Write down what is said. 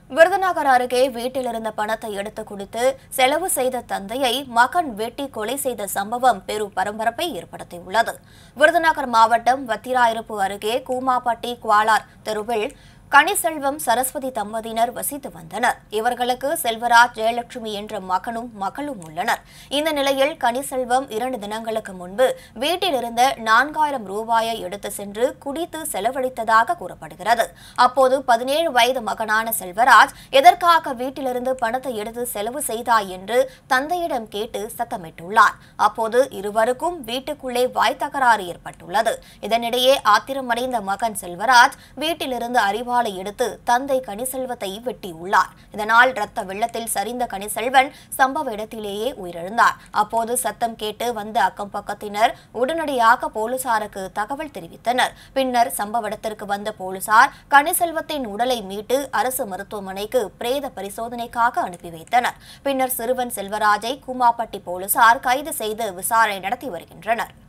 விருதுநகர் அருகே வீட்டில் இருந்த பணத்தை எடுத்து குடித்து செலவு செய்த தந்தையை மகன் வெட்டி கொலை செய்த சம்பவம் பெரும் பரபரப்பை ஏற்படுத்தியுள்ளது விருதுநகர் மாவட்டம் வத்திராயிருப்பு அருகே கூமாப்பட்டி குவாலார் தெருவில் கனிசெல்வம் சரஸ்வதி தம்பதியினர் வசித்து வந்தனர் இவர்களுக்கு செல்வராஜ் ஜெயலட்சுமி என்ற மகனும் மகளும் உள்ளனர் இந்த நிலையில் கனிசெல்வம் இரண்டு தினங்களுக்கு முன்பு வீட்டில் இருந்த நான்காயிரம் ரூபாயை எடுத்து சென்று குடித்து செலவழித்ததாக கூறப்படுகிறது அப்போது பதினேழு வயது மகனான செல்வராஜ் எதற்காக வீட்டிலிருந்து பணத்தை எடுத்து செலவு செய்தாய் என்று தந்தையிடம் கேட்டு சத்தமிட்டுள்ளார் அப்போது இருவருக்கும் வீட்டுக்குள்ளே வாய் தகராறு ஏற்பட்டுள்ளது இதனிடையே ஆத்திரமடைந்த மகன் செல்வராஜ் வீட்டிலிருந்து அறிவாளை எடுத்து தந்தை கனிசெல்வத்தை வெட்டியுள்ளார் இதனால் இரத்த வெள்ளத்தில் சரிந்த கனிசெல்வன் சம்பவ இடத்திலேயே உயிரிழந்தார் அப்போது சத்தம் கேட்டு வந்த அக்கம் பக்கத்தினர் உடனடியாக போலீசாருக்கு தகவல் தெரிவித்தனர் பின்னர் சம்பவ இடத்திற்கு வந்த போலீசார் கனிசெல்வத்தின் உடலை மீட்டு அரசு மருத்துவமனைக்கு பிரேத பரிசோதனைக்காக அனுப்பி வைத்தனர் பின்னர் சிறுவன் செல்வராஜை கூமாப்பட்டி போலீசார் கைது செய்து விசாரணை நடத்தி வருகின்றனர்